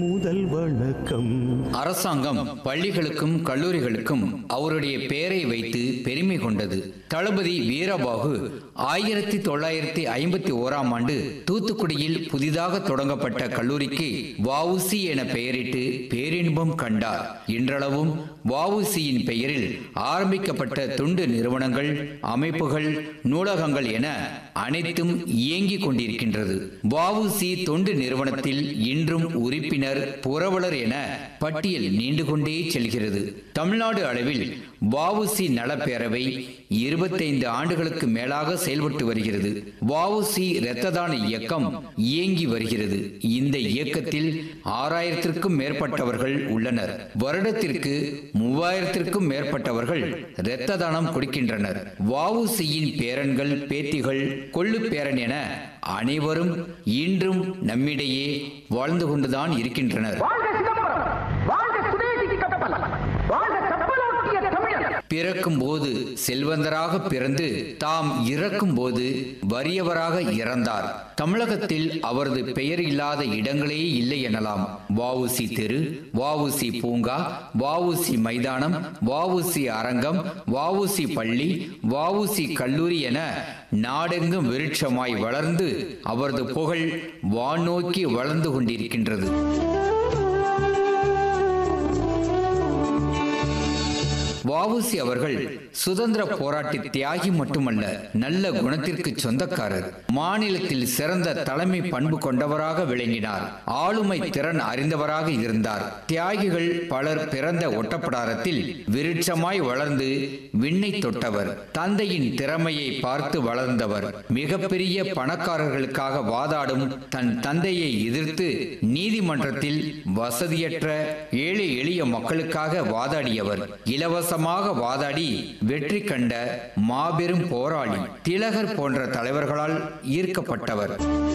முதல் வணக்கம் அரசாங்கம் பள்ளிகளுக்கும் கல்லூரிகளுக்கும் அவருடைய பெயரை வைத்து பெருமை கொண்டது தளபதி வீரபாகு ஆயிரத்தி தொள்ளாயிரத்தி ஐம்பத்தி ஓராம் ஆண்டு தூத்துக்குடியில் புதிதாக தொடங்கப்பட்ட கல்லூரிக்கு வஉசி என பெயரிட்டு பேரின்பம் கண்டார் இன்றளவும் வஉசியின் பெயரில் ஆரம்பிக்கப்பட்ட துண்டு நிறுவனங்கள் அமைப்புகள் நூலகங்கள் என அனைத்தும் இயங்கிக் கொண்டிருக்கின்றது வஉசி தொண்டு நிறுவனத்தில் இன்றும் உறுப்பினர் புரவலர் என பட்டியல் நீண்டு கொண்டே செல்கிறது தமிழ்நாடு அளவில் வஉசி நலப்பேரவை இருபத்தைந்து ஆண்டுகளுக்கு மேலாக செயல்பட்டு வருகிறது வஉசி இரத்த தான இயக்கம் இயங்கி வருகிறது இந்த இயக்கத்தில் ஆறாயிரத்திற்கும் மேற்பட்டவர்கள் உள்ளனர் வருடத்திற்கு மூவாயிரத்திற்கும் மேற்பட்டவர்கள் இரத்த தானம் கொடுக்கின்றனர் வஉசியின் பேரன்கள் பேத்திகள் கொள்ளு பேரன் என அனைவரும் இன்றும் நம்மிடையே வாழ்ந்து கொண்டுதான் இருக்கின்றனர் வாழ்க சிதம்பரம் வாழ்க சுதேசி கப்பல் வாழ்க கப்பலோட்டிய தமிழன் பிறக்கும் போது செல்வந்தராக பிறந்து தாம் இறக்கும் போது வறியவராக இறந்தார் தமிழகத்தில் அவரது பெயர் இல்லாத இடங்களே இல்லை எனலாம் வஉசி தெரு வஉசி பூங்கா வஉசி மைதானம் வஉசி அரங்கம் வஉசி பள்ளி வஉசி கல்லூரி என நாடெங்கும் விருட்சமாய் வளர்ந்து அவரது புகழ் வானோக்கி வளர்ந்து கொண்டிருக்கின்றது வஉசி அவர்கள் சுதந்திர போராட்ட தியாகி மட்டுமல்ல நல்ல குணத்திற்கு சொந்தக்காரர் மாநிலத்தில் சிறந்த தலைமை பண்பு கொண்டவராக விளங்கினார் ஆளுமை திறன் அறிந்தவராக இருந்தார் தியாகிகள் பலர் பிறந்த ஒட்டப்படாரத்தில் விருட்சமாய் வளர்ந்து விண்ணை தொட்டவர் தந்தையின் திறமையை பார்த்து வளர்ந்தவர் மிகப்பெரிய பணக்காரர்களுக்காக வாதாடும் தன் தந்தையை எதிர்த்து நீதிமன்றத்தில் வசதியற்ற ஏழை எளிய மக்களுக்காக வாதாடியவர் இலவசமாக வாதாடி வெற்றி கண்ட மாபெரும் போராளி திலகர் போன்ற தலைவர்களால் ஈர்க்கப்பட்டவர்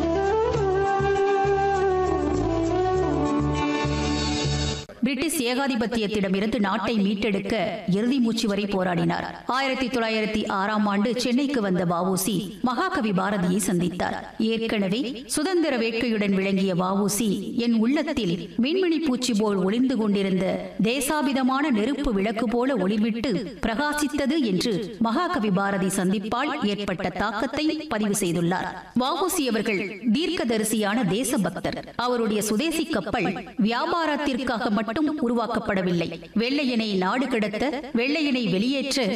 பிரிட்டிஷ் ஏகாதிபத்தியத்திடமிருந்து நாட்டை மீட்டெடுக்க இறுதி மூச்சு வரை போராடினார் ஆயிரத்தி தொள்ளாயிரத்தி ஆறாம் ஆண்டு சென்னைக்கு வந்த வஉசி மகாகவி பாரதியை சந்தித்தார் ஏற்கனவே சுதந்திர வேட்கையுடன் விளங்கிய வஉசி என் உள்ளத்தில் மின்மினி பூச்சி போல் ஒளிந்து கொண்டிருந்த தேசாபிதமான நெருப்பு விளக்கு போல ஒளிவிட்டு பிரகாசித்தது என்று மகாகவி பாரதி சந்திப்பால் ஏற்பட்ட தாக்கத்தை பதிவு செய்துள்ளார் வஉசி அவர்கள் தீர்க்கதரிசியான தேசபக்தர் அவருடைய சுதேசி கப்பல் வியாபாரத்திற்காக மட்டும் உருவாக்கப்படவில்லை வெள்ளையனை நாடு கடத்த வெள்ளையனை வெளியேற்ற